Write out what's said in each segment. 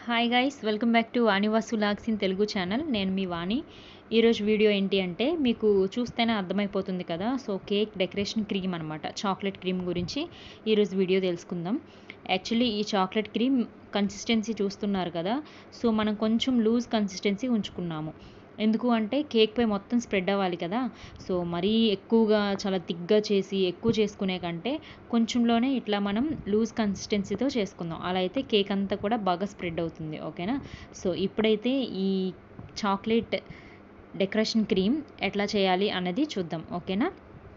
hi guys welcome back to Vanivasu vlogs in Telugu channel నేను మీ వాణి ఈరోజు వీడియో ఏంటి అంటే మీకు చూస్తేనే అర్థమైపోతుంది కదా సో కేక్ డెకరేషన్ క్రీమ్ అనమాట చాక్లెట్ క్రీమ్ గురించి ఈరోజు వీడియో తెలుసుకుందాం యాక్చువల్లీ ఈ చాక్లెట్ క్రీమ్ కన్సిస్టెన్సీ చూస్తున్నారు కదా సో మనం కొంచెం లూజ్ కన్సిస్టెన్సీ ఉంచుకున్నాము ఎందుకు అంటే కేక్ పై మొత్తం స్ప్రెడ్ అవ్వాలి కదా సో మరీ ఎక్కువగా చాలా థిక్గా చేసి ఎక్కువ చేసుకునే కంటే కొంచెంలోనే ఇట్లా మనం లూజ్ కన్సిస్టెన్సీతో చేసుకుందాం అలా అయితే కేక్ అంతా కూడా బాగా స్ప్రెడ్ అవుతుంది ఓకేనా సో ఇప్పుడైతే ఈ చాక్లెట్ డెకరేషన్ క్రీమ్ ఎట్లా చేయాలి అన్నది చూద్దాం ఓకేనా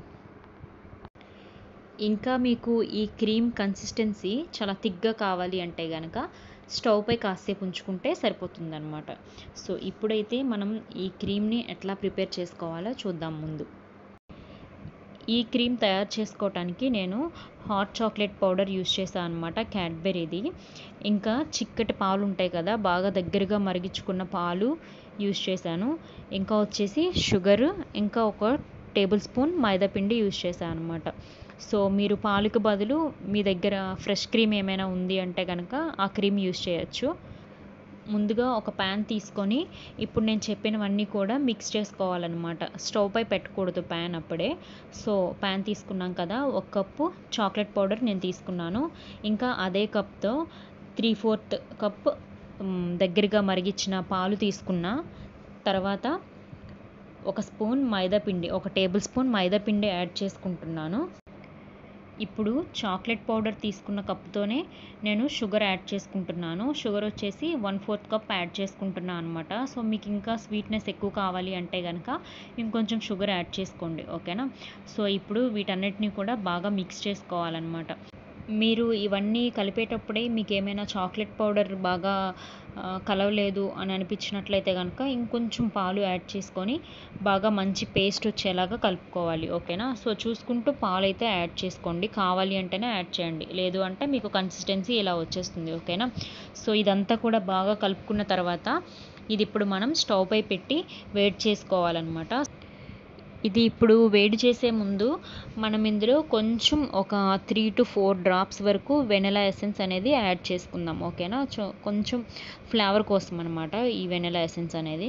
ఇంకా మీకు ఈ క్రీమ్ కన్సిస్టెన్సీ చాలా థిక్గా కావాలి అంటే కనుక స్టవ్ పై కాసేపు ఉంచుకుంటే సరిపోతుందన్నమాట సో ఇప్పుడైతే మనం ఈ క్రీమ్ని ఎట్లా ప్రిపేర్ చేసుకోవాలో చూద్దాం ముందు ఈ క్రీమ్ తయారు చేసుకోవటానికి నేను హాట్ చాక్లెట్ పౌడర్ యూస్ చేశాను అనమాట క్యాడ్బెరీది ఇంకా చిక్కటి పాలు ఉంటాయి కదా బాగా దగ్గరగా మరిగించుకున్న పాలు యూస్ చేశాను ఇంకా వచ్చేసి షుగర్ ఇంకా ఒక టేబుల్ స్పూన్ మైదా పిండి యూస్ చేశాను అనమాట సో మీరు పాలకు బదులు మీ దగ్గర ఫ్రెష్ క్రీమ్ ఏమైనా ఉంది అంటే కనుక ఆ క్రీమ్ యూస్ చేయొచ్చు ముందుగా ఒక ప్యాన్ తీసుకొని ఇప్పుడు నేను చెప్పినవన్నీ కూడా మిక్స్ చేసుకోవాలన్నమాట స్టవ్ పై పెట్టకూడదు ప్యాన్ అప్పుడే సో ప్యాన్ తీసుకున్నాం కదా ఒక కప్పు చాక్లెట్ పౌడర్ నేను తీసుకున్నాను ఇంకా అదే కప్తో త్రీ ఫోర్త్ కప్ దగ్గరగా మరిగించిన పాలు తీసుకున్నా తర్వాత ఒక స్పూన్ మైదా పిండి ఒక టేబుల్ స్పూన్ మైదా పిండి యాడ్ చేసుకుంటున్నాను ఇప్పుడు చాక్లెట్ పౌడర్ తీసుకున్న కప్తోనే నేను షుగర్ యాడ్ చేసుకుంటున్నాను షుగర్ వచ్చేసి వన్ ఫోర్త్ కప్ యాడ్ చేసుకుంటున్నాను అనమాట సో మీకు ఇంకా స్వీట్నెస్ ఎక్కువ కావాలి అంటే కనుక ఇంకొంచెం షుగర్ యాడ్ చేసుకోండి ఓకేనా సో ఇప్పుడు వీటన్నిటిని కూడా బాగా మిక్స్ చేసుకోవాలన్నమాట మీరు ఇవన్నీ కలిపేటప్పుడే మీకు ఏమైనా చాక్లెట్ పౌడర్ బాగా కలవలేదు అని అనిపించినట్లయితే కనుక ఇంకొంచెం పాలు యాడ్ చేసుకొని బాగా మంచి పేస్ట్ వచ్చేలాగా కలుపుకోవాలి ఓకేనా సో చూసుకుంటూ పాలు అయితే యాడ్ చేసుకోండి కావాలి అంటేనే యాడ్ చేయండి లేదు అంటే మీకు కన్సిస్టెన్సీ ఇలా వచ్చేస్తుంది ఓకేనా సో ఇదంతా కూడా బాగా కలుపుకున్న తర్వాత ఇది ఇప్పుడు మనం స్టవ్ పై పెట్టి వేడి చేసుకోవాలన్నమాట ఇది ఇప్పుడు వేడి చేసే ముందు మనం ఇందులో కొంచెం ఒక త్రీ టు ఫోర్ డ్రాప్స్ వరకు వెనలా ఎసెన్స్ అనేది యాడ్ చేసుకుందాం ఓకేనా కొంచెం ఫ్లేవర్ కోసం అనమాట ఈ వెనలా ఎసెన్స్ అనేది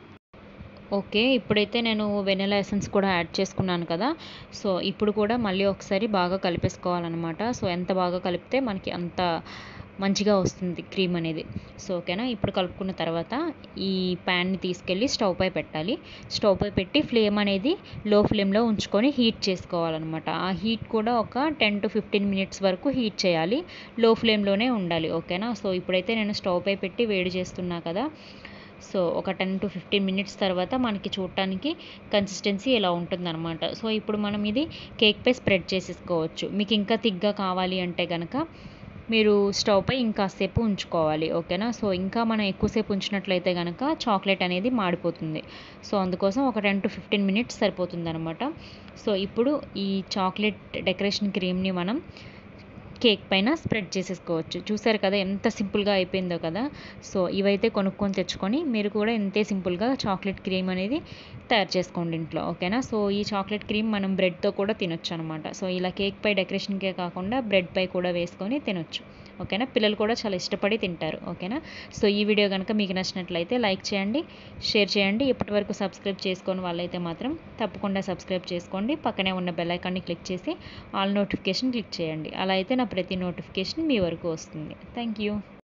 ఓకే ఇప్పుడైతే నేను వెనిలా ఎసెన్స్ కూడా యాడ్ చేసుకున్నాను కదా సో ఇప్పుడు కూడా మళ్ళీ ఒకసారి బాగా కలిపేసుకోవాలన్నమాట సో ఎంత బాగా కలిపితే మనకి అంత మంచిగా వస్తుంది క్రీమ్ అనేది సో ఓకేనా ఇప్పుడు కలుపుకున్న తర్వాత ఈ ప్యాన్ని తీసుకెళ్ళి స్టవ్ పై పెట్టాలి స్టవ్ పై పెట్టి ఫ్లేమ్ అనేది లో ఫ్లేమ్లో ఉంచుకొని హీట్ చేసుకోవాలన్నమాట ఆ హీట్ కూడా ఒక టెన్ టు ఫిఫ్టీన్ మినిట్స్ వరకు హీట్ చేయాలి లో ఫ్లేమ్లోనే ఉండాలి ఓకేనా సో ఇప్పుడైతే నేను స్టవ్ పై పెట్టి వేడి చేస్తున్నా కదా సో ఒక టెన్ టు ఫిఫ్టీన్ మినిట్స్ తర్వాత మనకి చూడటానికి కన్సిస్టెన్సీ ఇలా ఉంటుందన్నమాట సో ఇప్పుడు మనం ఇది కేక్పై స్ప్రెడ్ చేసేసుకోవచ్చు మీకు ఇంకా థిక్గా కావాలి అంటే కనుక మీరు స్టవ్ పై ఇంకాసేపు ఉంచుకోవాలి ఓకేనా సో ఇంకా మనం ఎక్కువసేపు ఉంచినట్లయితే కనుక చాక్లెట్ అనేది మాడిపోతుంది సో అందుకోసం ఒక టెన్ టు ఫిఫ్టీన్ మినిట్స్ సరిపోతుంది అనమాట సో ఇప్పుడు ఈ చాక్లెట్ డెకరేషన్ క్రీమ్ని మనం కేక్ పైన స్ప్రెడ్ చేసేసుకోవచ్చు చూసారు కదా ఎంత సింపుల్గా అయిపోయిందో కదా సో ఇవైతే కొనుక్కొని తెచ్చుకొని మీరు కూడా ఇంతే సింపుల్గా చాక్లెట్ క్రీమ్ అనేది తయారు చేసుకోండి ఇంట్లో ఓకేనా సో ఈ చాక్లెట్ క్రీమ్ మనం బ్రెడ్తో కూడా తినొచ్చు అనమాట సో ఇలా కేక్ పై డెకరేషన్కే కాకుండా బ్రెడ్ పై కూడా వేసుకొని తినొచ్చు ఓకేనా పిల్లలు కూడా చాలా ఇష్టపడి తింటారు ఓకేనా సో ఈ వీడియో కనుక మీకు నచ్చినట్లయితే లైక్ చేయండి షేర్ చేయండి ఇప్పటి వరకు సబ్స్క్రైబ్ చేసుకొని వాళ్ళైతే మాత్రం తప్పకుండా సబ్స్క్రైబ్ చేసుకోండి పక్కనే ఉన్న బెల్ ఐకాన్ని క్లిక్ చేసి ఆల్ నోటిఫికేషన్ క్లిక్ చేయండి అలా అయితే నా ప్రతి నోటిఫికేషన్ మీ వరకు వస్తుంది థ్యాంక్ యూ